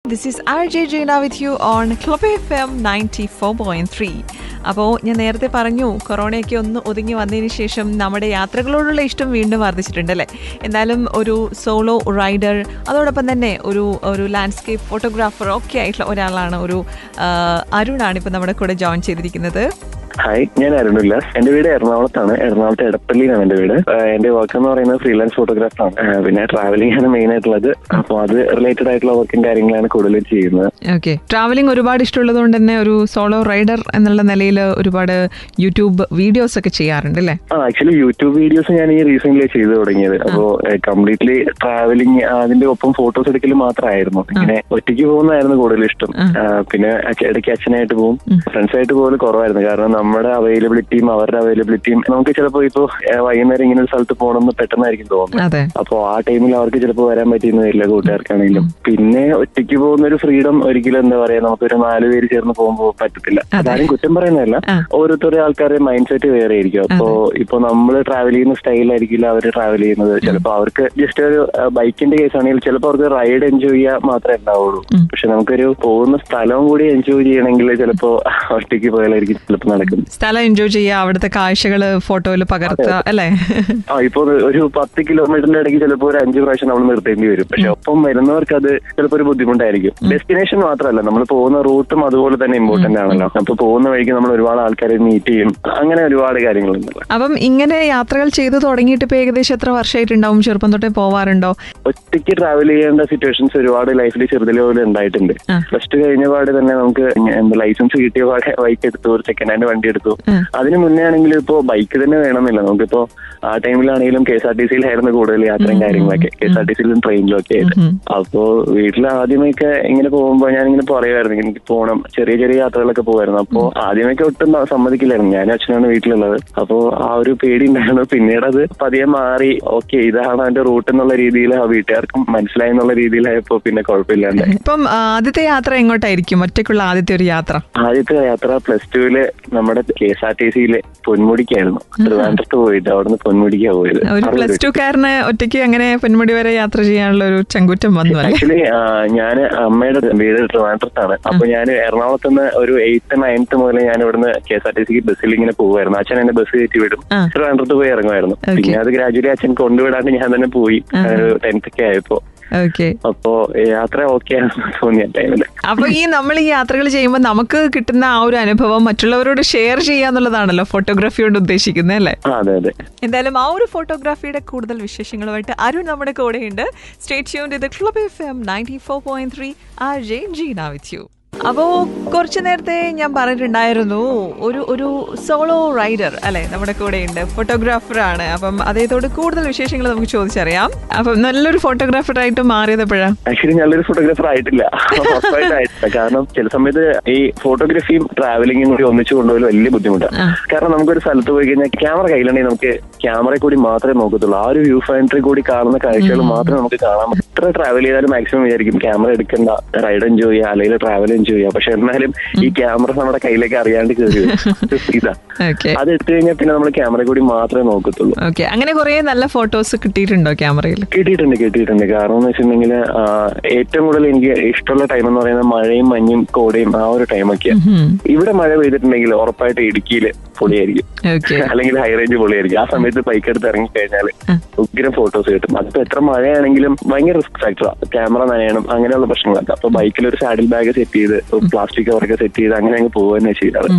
This is R J Jeena with you on Club F M ninety four point three അപ്പോൾ ഞാൻ നേരത്തെ പറഞ്ഞു കൊറോണയൊക്കെ ഒന്ന് ഒതുങ്ങി വന്നതിന് ശേഷം നമ്മുടെ യാത്രകളോടുള്ള ഇഷ്ടം വീണ്ടും വർദ്ധിച്ചിട്ടുണ്ടല്ലേ എന്തായാലും ഒരു സോളോ റൈഡർ അതോടൊപ്പം തന്നെ ഒരു ഒരു ലാൻഡ്സ്കേപ്പ് ഫോട്ടോഗ്രാഫർ ഒക്കെ ആയിട്ടുള്ള ഒരാളാണ് ഒരു ആ, അരുണാണ് ഇപ്പോൾ നമ്മുടെ കൂടെ ജോയിൻ ചെയ്തിരിക്കുന്നത് ഹായ് ഞാൻ അരുണില്ലാസ് എന്റെ വീട് എറണാകുളത്താണ് എറണാകുളത്ത് എടപ്പള്ളിയിലാണ് എന്റെ വീട് ആഹ് എന്റെ വർക്ക് എന്ന് പറയുന്നത് ഫ്രീലാൻസ് ഫോട്ടോഗ്രാഫർ ആണ് ആഹ് പിന്നെ ട്രാവലിംഗ് ആണ് മെയിൻ ആയിട്ടുള്ളത് അപ്പോൾ അത് റിലേറ്റഡ് ആയിട്ടുള്ള വർക്കും കാര്യങ്ങളാണ് കൂടുതലും ചെയ്യുന്നത് ഓക്കെ ട്രാവലിംഗ് ഒരുപാട് ഇഷ്ടമുള്ളത് കൊണ്ട് തന്നെ ഒരു സോളോ റൈഡർ എന്നുള്ള നിലയിൽ ഒരുപാട് യൂട്യൂബ് വീഡിയോസ് ഒക്കെ ചെയ്യാറുണ്ട് അല്ലേ ആ ആക്ച്വലി യൂട്യൂബ് വീഡിയോസ് ഞാൻ ഈ റീസെന്റ് ചെയ്തു തുടങ്ങിയത് അപ്പോൾ കംപ്ലീറ്റ്ലി ട്രാവലിംഗ് അതിന്റെ ഒപ്പം ഫോട്ടോസ് എടുക്കൽ മാത്രമായിരുന്നു ഇങ്ങനെ ഒറ്റയ്ക്ക് പോകുന്നതായിരുന്നു കൂടുതൽ ഇഷ്ടം ആഹ് പിന്നെ അച്ഛ- ഇടയ്ക്ക് അച്ഛനായിട്ട് പോകും ഫ്രണ്ട്സ് ആയിട്ട് പോലും കുറവായിരുന്നു കാരണം നമ്മുടെ അവൈലബിലിറ്റിയും അവരുടെ അവൈലബിലിറ്റിയും നമുക്ക് ചിലപ്പോൾ ഇപ്പോൾ വൈകുന്നേരം ഇങ്ങനെ ഒരു സ്ഥലത്ത് പോകണമെന്ന് പെട്ടെന്നായിരിക്കും തോന്നുന്നത് അതെ അപ്പോ ആ ടൈമിൽ അവർക്ക് ചിലപ്പോൾ വരാൻ പറ്റിയെന്ന് വരില്ല കൂട്ടുകാർക്കാണെങ്കിലും പിന്നെ ഒറ്റയ്ക്ക് പോകുന്ന ഒരു ഫ്രീഡം ഒരിക്കലും എന്താ പറയാ നമുക്കൊരു നാല് പേര് ചേർന്ന് പോകുമ്പോൾ പറ്റത്തില്ല അതാരും കുറ്റം പറയുന്നതല്ല ആ. ഓരോരുത്തരുടെ ആൾക്കാരുടെ മൈൻഡ് സെറ്റ് വേറെ ആയിരിക്കും അപ്പോ ഇപ്പൊ നമ്മൾ ട്രാവൽ ചെയ്യുന്ന സ്റ്റൈലായിരിക്കില്ല അവർ ട്രാവൽ ചെയ്യുന്നത് ചിലപ്പോൾ അവർക്ക് ജസ്റ്റ് ഒരു ബൈക്കിന്റെ കേസ് ആണെങ്കിൽ ചിലപ്പോൾ അവർക്ക് റൈഡ് എൻജോയ് ചെയ്യാൻ മാത്രമേ ഉണ്ടാവുള്ളൂ പക്ഷെ നമുക്കൊരു പോകുന്ന സ്ഥലവും കൂടി എൻജോയ് ചെയ്യണമെങ്കിൽ ചിലപ്പോൾ ഒറ്റയ്ക്ക് പോയാലായിരിക്കും ചിലപ്പോൾ നടക്കുന്നത് സ്ഥലം എൻജോയ് ചെയ്യുക അവിടുത്തെ കാഴ്ചകൾ ഫോട്ടോയിൽ പകർത്തുക അല്ലേ ആ ഇപ്പൊ ഒരു പത്ത് കിലോമീറ്ററിന്റെ ഇടയ്ക്ക് ചിലപ്പോൾ ഒരു അഞ്ച് പ്രാവശ്യം നമ്മൾ നിർത്തേണ്ടി വരും പക്ഷെ ഒപ്പം വരുന്നവർക്ക് അത് ചിലപ്പോൾ ഒരു ബുദ്ധിമുട്ടായിരിക്കും ഡെസ്റ്റിനേഷൻ മാത്രമല്ല നമ്മൾ പോകുന്ന റൂട്ടും അതുപോലെ തന്നെ ഇമ്പോർട്ടന്റ് ആണല്ലോ അപ്പൊ പോകുന്ന വഴിക്ക് നമ്മൾ ഒരുപാട് ആൾക്കാരെ മീറ്റ് ചെയ്യും അങ്ങനെ ഒരുപാട് കാര്യങ്ങളുണ്ടല്ലോ അപ്പം ഇങ്ങനെ യാത്രകൾ ചെയ്തു തുടങ്ങിയിട്ട് ഇപ്പൊ ഏകദേശം എത്ര വർഷമായിട്ടുണ്ടാവും ചെറുപ്പം തൊട്ടേ പോവാറുണ്ടോ ഒറ്റയ്ക്ക് ട്രാവൽ ചെയ്യേണ്ട സിറ്റുവേഷൻസ് ഒരുപാട് ലൈഫിൽ ചെറുതിലെ പോലെ ഉണ്ടായിട്ടുണ്ട് ആ. പ്ലസ് ടു കഴിഞ്ഞ പാട് തന്നെ നമുക്ക് എന്താ ലൈസൻസ് കിട്ടിയ പാടെ ബൈക്ക് എടുത്തു ഒരു സെക്കൻഡ് ഹാൻഡ് വണ്ടി എടുത്തു ഉം. അതിന് മുന്നേ ആണെങ്കിലും ഇപ്പോ ബൈക്ക് തന്നെ വേണമെന്നില്ല നമുക്കിപ്പോ ആ ടൈമിലാണെങ്കിലും കെ എസ് ആർ ടി സിയിലായിരുന്നു കൂടുതൽ യാത്രയും കാര്യങ്ങളൊക്കെ കെ എസ് ആർ ടി സിയിലും ട്രെയിനിലും ഒക്കെ ആയിട്ട് ഉം. അപ്പോ വീട്ടിൽ ആദ്യമൊക്കെ ഇങ്ങനെ പോകുമ്പോ ഞാൻ ഇങ്ങനെ പറയുമായിരുന്നു എനിക്ക് പോകണം ചെറിയ ചെറിയ യാത്രകളൊക്കെ പോകുമായിരുന്നു അപ്പോ ആദ്യമൊക്കെ ഒട്ടും സമ്മതിക്കില്ലായിരുന്നു ഞാനും അച്ഛനാണ് വീട്ടിലുള്ളത് അപ്പോ ആ ഒരു പേടി ഉണ്ടായിരുന്നു പിന്നീട് അത് പതിയെ മാറി ഓക്കെ ഇതാണ് അതിന്റെ റൂട്ട് എന്നുള്ള രീതിയിൽ ആ വീട്ടുകാർക്കും മനസ്സിലായി എന്നുള്ള രീതിയിലായപ്പോ പിന്നെ കുഴപ്പമില്ലാണ്ട് ഇപ്പം ആ, ആദ്യത്തെ യാത്ര എങ്ങോട്ടായിരിക്കും ഒറ്റയ്ക്കുള്ള ആദ്യത്തെ ഒരു യാത്ര ആദ്യത്തെ യാത്ര പ്ലസ് ടുവില് നമ്മുടെ കെ എസ് ആർ ടി സിയില് പൊന്മുടിക്കായിരുന്നു ട്രിവാൻഡ്രത്ത് പോയിട്ട് അവിടുന്ന് പൊന്മുടിക്കാ പോയത് ഒരു പ്ലസ് ടു കാരന് ഒറ്റയ്ക്ക് അങ്ങനെ പൊന്മുടി വരെ യാത്ര ചെയ്യാനുള്ള ഒരു ചങ്കുറ്റം വന്നു അല്ലേ ആക്ച്വലി ഞാൻ അമ്മയുടെ വീട് ട്രിവാൻഡ്രത്താണ് അപ്പൊ ഞാൻ എറണാകുളത്ത് നിന്ന് ഒരു എയ്ത്ത് നയൻത്ത് മുതൽ ഞാൻ ഇവിടുന്ന് കെ എസ് ആർ ടി സിക്ക് ബസ്സിൽ ഇങ്ങനെ പോകുമായിരുന്നു അച്ഛൻ എന്നെ ബസ് കയറ്റി വിടും ആ. ട്രിവാൻഡ്രത്ത് പോയി ഇറങ്ങുമായിരുന്നു Okay. പിന്നെ അത് ഗ്രാജുവലി അച്ഛൻ കൊണ്ടുവിടാണ്ട് ഞാൻ തന്നെ പോയി ഒരു ടെൻത്ത് ഒക്കെ ആയപ്പോ ഓക്കെ അപ്പോ യാത്ര ഓക്കെ ആണെന്ന് തോന്നിയ ടൈമില് അപ്പൊ ഈ നമ്മൾ ഈ യാത്രകൾ ചെയ്യുമ്പോൾ നമുക്ക് കിട്ടുന്ന ആ ഒരു അനുഭവം മറ്റുള്ളവരോട് ഷെയർ ചെയ്യാന്നുള്ളതാണല്ലോ ഫോട്ടോഗ്രാഫി കൊണ്ട് ഉദ്ദേശിക്കുന്നത് അല്ലേ ആ അതെ അതെ എന്തായാലും ആ ഒരു ഫോട്ടോഗ്രാഫിയുടെ കൂടുതൽ വിശേഷങ്ങളുമായിട്ട് അരുൺ നമ്മുടെ കൂടെയുണ്ട് സ്റ്റേറ്റ് ട്യൂൺ ഇത് Club F M ninety four point three R J Jeena with you അപ്പോ കുറച്ചു നേരത്തെ ഞാൻ പറഞ്ഞിട്ടുണ്ടായിരുന്നു ഒരു ഒരു സോളോ റൈഡർ അല്ലെ നമ്മുടെ കൂടെയുണ്ട് ഫോട്ടോഗ്രാഫർ ആണ് അപ്പം അദ്ദേഹത്തോട് കൂടുതൽ വിശേഷങ്ങൾ നമുക്ക് ചോദിച്ചറിയാം അപ്പം നല്ലൊരു ഫോട്ടോഗ്രാഫർ ആയിട്ട് മാറിയത് എപ്പോഴാ ആക്ച്വലി നല്ലൊരു ഫോട്ടോഗ്രാഫർ ആയിട്ടില്ല ഉറപ്പായിട്ടും ആയിട്ടില്ല കാരണം ചില സമയത്ത് ഈ ഫോട്ടോഗ്രാഫിയും ട്രാവലിംഗും കൂടി ഒന്നിച്ചു കൊണ്ടുപോയി വലിയ ബുദ്ധിമുട്ടാണ് ആ. കാരണം നമുക്കൊരു സ്ഥലത്ത് പോയി കഴിഞ്ഞാൽ ക്യാമറ കയ്യിലുണ്ടെങ്കിൽ നമുക്ക് ക്യാമറയിൽ കൂടി മാത്രമേ നോക്കത്തുള്ളൂ ആ ഒരു വ്യൂ ഫൈൻഡറിൽ കൂടി കാണുന്ന കാഴ്ചകൾ മാത്രമേ നമുക്ക് കാണാൻ പറ്റൂ എത്ര ട്രാവൽ ചെയ്താലും മാക്സിമം വിചാരിക്കും ക്യാമറ എടുക്കണ്ട റൈഡ് എൻജോയ് ചെയ്യുക അല്ലെങ്കിൽ ട്രാവൽ എൻജോയ് ചെയ്യുക പക്ഷെ എന്നാലും ഈ ക്യാമറ നമ്മുടെ കയ്യിലേക്ക് അറിയാണ്ട് കയറി വരും ഇതാ ഓക്കെ അത് എടുത്തു കഴിഞ്ഞാൽ പിന്നെ നമ്മൾ ക്യാമറ കൂടി മാത്രമേ നോക്കത്തുള്ളൂ ഓക്കെ അങ്ങനെ കുറെ നല്ല ഫോട്ടോസ് കിട്ടിയിട്ടുണ്ടോ ക്യാമറയിൽ കിട്ടിയിട്ടുണ്ട് കിട്ടിയിട്ടുണ്ട് കാരണം എന്ന് വെച്ചിട്ടുണ്ടെങ്കിൽ ഏറ്റവും കൂടുതൽ എനിക്ക് ഇഷ്ടമുള്ള ടൈം എന്ന് പറയുന്നത് മഴയും മഞ്ഞും കോടയും ആ ഒരു ടൈമൊക്കെയാണ് ഇവിടെ മഴ പെയ്തിട്ടുണ്ടെങ്കിൽ ഉറപ്പായിട്ട് ഇടുക്കിയിൽ പൊളിയായിരിക്കും ഓക്കെ അല്ലെങ്കിൽ ഹൈ റേഞ്ച് പൊളിയായിരിക്കും ആ സമയത്ത് ബൈക്ക് എടുത്ത് ഇറങ്ങി കഴിഞ്ഞാൽ ഉഗ്രം ഫോട്ടോസ് കിട്ടും അതിപ്പോ എത്ര മഴയാണെങ്കിലും ഭയങ്കര റിസ്ക് ഫാക്ടറാണ് ക്യാമറ നനയണം അങ്ങനെയുള്ള പ്രശ്നങ്ങളൊക്കെ അപ്പൊ ബൈക്കിൽ ഒരു സാഡിൽ ബാഗ് സെറ്റ് ചെയ്ത് പ്ലാസ്റ്റിക് കവറൊക്കെ സെറ്റ് ചെയ്ത് അങ്ങനെ അങ്ങ് പോവുക ചെയ്യാറ്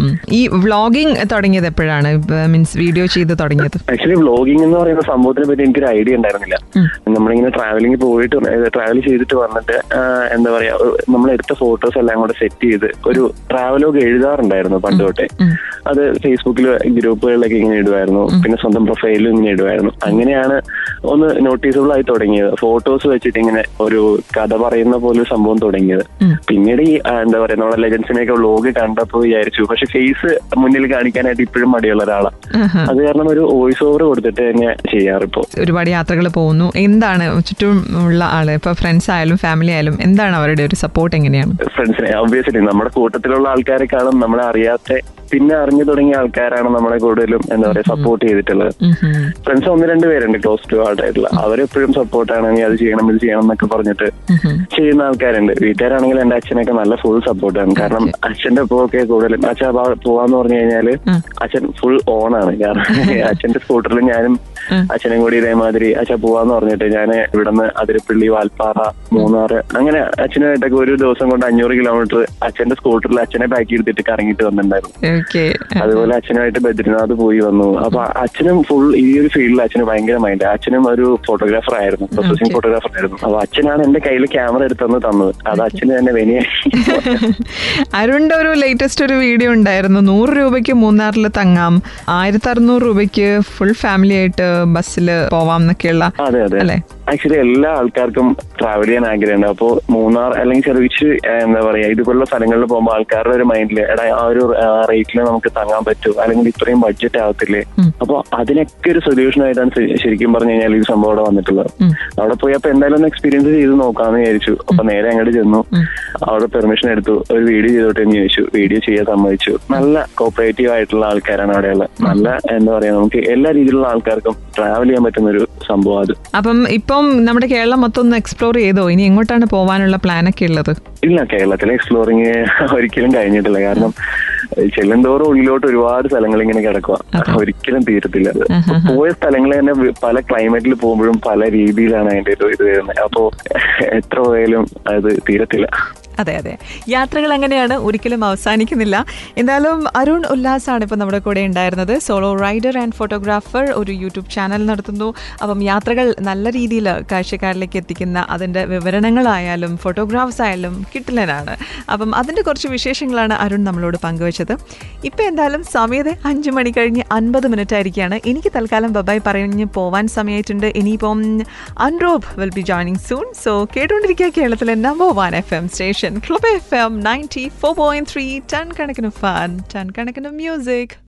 ഈ വ്ളോഗിംഗ് തുടങ്ങിയത് എപ്പോഴാണ് മീൻസ് വീഡിയോ ചെയ്ത് തുടങ്ങിയത് ആക്ച്വലി വ്ളോഗിംഗ് എന്ന് പറയുന്ന സംഭവത്തിനെ പറ്റി എനിക്കൊരു ഐഡിയ ഉണ്ടായിരുന്നില്ല നമ്മളിങ്ങനെ ട്രാവലിംഗ് പോയിട്ട് ട്രാവൽ ചെയ്തിട്ട് വന്നിട്ട് ആ, എന്താ പറയാ നമ്മൾ എടുത്ത ഫോട്ടോസ് എല്ലാം കൂടെ സെറ്റ് ചെയ്ത് ഒരു ട്രാവലോഗ് എഴുതാറുണ്ടായിരുന്നു പണ്ട് തൊട്ടേ അത് ഫേസ്ബുക്കിൽ ഗ്രൂപ്പുകളിലൊക്കെ ഇങ്ങനെ ഇടുമായിരുന്നു പിന്നെ സ്വന്തം പ്രൊഫൈലിലും ഇങ്ങനെ ഇടുമായിരുന്നു അങ്ങനെയാണ് ഒന്ന് നോട്ടീസബിൾ ആയി തുടങ്ങിയത് ഫോട്ടോസ് വെച്ചിട്ട് ഇങ്ങനെ ഒരു കഥ പറയുന്ന പോലെ ഒരു സംഭവം തുടങ്ങിയത് പിന്നീട് ഈ ആ, എന്താ പറയാ നമ്മളെ ലെജൻസിനെയൊക്കെ വ്ളോഗ് കണ്ടപ്പോൾ വിചാരിച്ചു പക്ഷെ ഫേസ് മുന്നിൽ കാണിക്കാനായിട്ട് ഇപ്പോഴും മടിയുള്ള ഒരാളാണ് ആഹാ. അത് കാരണം ഒരു വോയിസ് ഓവർ കൊടുത്തിട്ട് തന്നെ ചെയ്യാറിപ്പോ ഒരുപാട് യാത്രകൾ പോകുന്നു എന്താണ് ചുറ്റും ഉള്ള ആള് ഇപ്പൊ ഫ്രണ്ട്സ് ആയാലും ഫാമിലി ആയാലും എന്താണ് അവരുടെ ഒരു സപ്പോർട്ട് എങ്ങനെയാണ് ഫ്രണ്ട്സിനെ ഒബ്വിയസ്ലി നമ്മുടെ കൂട്ടത്തിലുള്ള ആൾക്കാരെക്കാളും നമ്മളെ അറിയാത്ത പിന്നെ അറിഞ്ഞു തുടങ്ങിയ ആൾക്കാരാണ് നമ്മളെ കൂടുതലും എന്താ പറയാ സപ്പോർട്ട് ചെയ്തിട്ടുള്ളത് ഉം ഉം. ഫ്രണ്ട്സ് ഒന്ന് രണ്ട് പേരുണ്ട് ക്ലോസ് ടു ആയിട്ടായിട്ടുള്ള അവരെപ്പോഴും സപ്പോർട്ടാണ് നീ അത് ചെയ്യണം ഇത് ചെയ്യണം എന്നൊക്കെ പറഞ്ഞിട്ട് ഉം ഉം. ചെയ്യുന്ന ആൾക്കാരുണ്ട് വീട്ടുകാരാണെങ്കിൽ എന്റെ അച്ഛനൊക്കെ നല്ല ഫുൾ സപ്പോർട്ടാണ് കാരണം അച്ഛന്റെ ഒപ്പമൊക്കെ കൂടുതലും അച്ഛൻ വാ- പോവാന്ന് പറഞ്ഞു കഴിഞ്ഞാല് ഉം. അച്ഛൻ ഫുൾ ഓൺ ആണ് കാരണം അച്ഛന്റെ സ്കൂട്ടറിൽ ഞാനും ഉം. അച്ഛനും കൂടി ഇതേമാതിരി അച്ഛൻ പോവാന്ന് പറഞ്ഞിട്ട് ഞാൻ ഇവിടുന്ന് അതിരപ്പള്ളി വാൽപ്പാറ മൂന്നാറ് അങ്ങനെ അച്ഛനുമായിട്ടൊക്കെ ഒരു ദിവസം കൊണ്ട് അഞ്ഞൂറ് കിലോമീറ്റർ അച്ഛന്റെ സ്കൂട്ടറിൽ അച്ഛനെ ബാക്കി എടുത്തിട്ട് കറങ്ങിയിട്ട് വന്നിട്ടുണ്ടായിരുന്നു ഓക്കെ അതുപോലെ അച്ഛനുമായിട്ട് ബദ്രിനാഥ് പോയി വന്നു അപ്പൊ അച്ഛനും ഫുൾ ഈ ഒരു ഫീൽഡിൽ അച്ഛന് ഭയങ്കര മൈൻഡ് അച്ഛനും ഒരു ഫോട്ടോഗ്രാഫർ ആയിരുന്നു പ്രൊസസിംഗ് ഫോട്ടോഗ്രാഫർ ആയിരുന്നു അപ്പൊ അച്ഛനാണ് എന്റെ കയ്യിൽ ക്യാമറ എടുത്തെന്ന് തന്നത് അത് അച്ഛന് തന്നെ വിനയാക്കി അരുണിന്റെ ഒരു ലേറ്റസ്റ്റ് ഒരു വീഡിയോ ഉണ്ടായിരുന്നു നൂറ് രൂപയ്ക്ക് മൂന്നാറിൽ തങ്ങാം ആയിരത്തി അറുന്നൂറ് രൂപയ്ക്ക് ഫുൾ ഫാമിലി ആയിട്ട് ബസ്സിൽ പോവാം എന്നൊക്കെയുള്ള അതെ അതെ അല്ലേ ആക്ച്വലി എല്ലാ ആൾക്കാർക്കും ട്രാവൽ ചെയ്യാൻ ആഗ്രഹമുണ്ട് അപ്പോ മൂന്നാർ അല്ലെങ്കിൽ ചെറിയ എന്താ പറയാ ഇതുപോലുള്ള സ്ഥലങ്ങളിൽ പോകുമ്പോൾ ആൾക്കാരുടെ ഒരു മൈൻഡിൽ എടാ ആ ഒരു റേറ്റിൽ നമുക്ക് തങ്ങാൻ പറ്റുമോ അല്ലെങ്കിൽ ഇത്രയും ബഡ്ജറ്റ് ആവത്തില്ലേ ഉം. അപ്പൊ അതിനൊക്കെ ഒരു സൊല്യൂഷൻ ആയിട്ടാണ് ശ- ശരിക്കും പറഞ്ഞു കഴിഞ്ഞാൽ ഈ സംഭവം അവിടെ വന്നിട്ടുള്ളത് ഉം. അവിടെ പോയി അപ്പൊ എന്തായാലും ഒന്ന് എക്സ്പീരിയൻസ് ചെയ്ത് നോക്കാന്ന് വിചാരിച്ചു അപ്പൊ നേരെ അങ്ങോട്ട് ചെന്നു ഉം. അവിടെ പെർമിഷൻ എടുത്തു ഒരു വീഡിയോ ചെയ്തോട്ടെ എന്ന് ചോദിച്ചു വീഡിയോ ചെയ്യാൻ സമ്മതിച്ചു നല്ല കോപ്പറേറ്റീവ് ആയിട്ടുള്ള ആൾക്കാരാണ് അവിടെയുള്ളത് നല്ല എന്താ പറയാ നമുക്ക് എല്ലാ രീതിയിലുള്ള ആൾക്കാർക്കും ട്രാവൽ ചെയ്യാൻ പറ്റുന്ന ഒരു സംഭവം അത് അപ്പം ഇപ്പം നമ്മുടെ കേരളം മൊത്തം ഒന്ന് എക്സ്പ്ലോർ ചെയ്തോ ഇനി എങ്ങോട്ടാണ് പോവാനുള്ള പ്ലാനൊക്കെ ഉള്ളത് ഇല്ല കേരളത്തിലെ എക്സ്പ്ലോറിങ് ഒരിക്കലും കഴിഞ്ഞിട്ടില്ല കാരണം ചെല്ലുന്തോറും ഉള്ളിലോട്ട് ഒരുപാട് സ്ഥലങ്ങൾ ഇങ്ങനെ കിടക്കുക ഒരിക്കലും തീരത്തില്ല അത് ആഹാ. പോയ സ്ഥലങ്ങൾ തന്നെ വി- പല ക്ലൈമറ്റിൽ പോകുമ്പോഴും പല രീതിയിലാണ് അതിന്റെ ഒരു ഇത് വരുന്നത് അപ്പോ എത്ര പോയാലും അത് തീരത്തില്ല അതെ അതെ യാത്രകൾ അങ്ങനെയാണ് ഒരിക്കലും അവസാനിക്കുന്നില്ല എന്തായാലും അരുൺ ഉല്ലാസാണ് ഇപ്പോൾ നമ്മുടെ കൂടെ ഉണ്ടായിരുന്നത് സോളോ റൈഡർ ആൻഡ് ഫോട്ടോഗ്രാഫർ ഒരു യൂട്യൂബ് ചാനൽ നടത്തുന്നു അപ്പം യാത്രകൾ നല്ല രീതിയിൽ കാഴ്ചക്കാരിലേക്ക് എത്തിക്കുന്ന അതിൻ്റെ വിവരണങ്ങളായാലും ഫോട്ടോഗ്രാഫ്സ് ആയാലും കിട്ടില്ലനാണ് അപ്പം അതിൻ്റെ കുറച്ച് വിശേഷങ്ങളാണ് അരുൺ നമ്മളോട് പങ്കുവച്ചത് ഇപ്പം എന്തായാലും സമയത്ത് അഞ്ച് മണി കഴിഞ്ഞ് അൻപത് മിനിറ്റ് ആയിരിക്കുകയാണ് എനിക്ക് തൽക്കാലം ബബായ് പറഞ്ഞ് പോവാൻ സമയമായിട്ടുണ്ട് ഇനിയിപ്പം അൻറോബ് will be joining soon so കേട്ടുകൊണ്ടിരിക്കുക കേരളത്തിലെ number one F M station Club F M ninety four point three ton കണക്കിന് ഫൺ ടൺ കണക്കിന് മ്യൂസിക്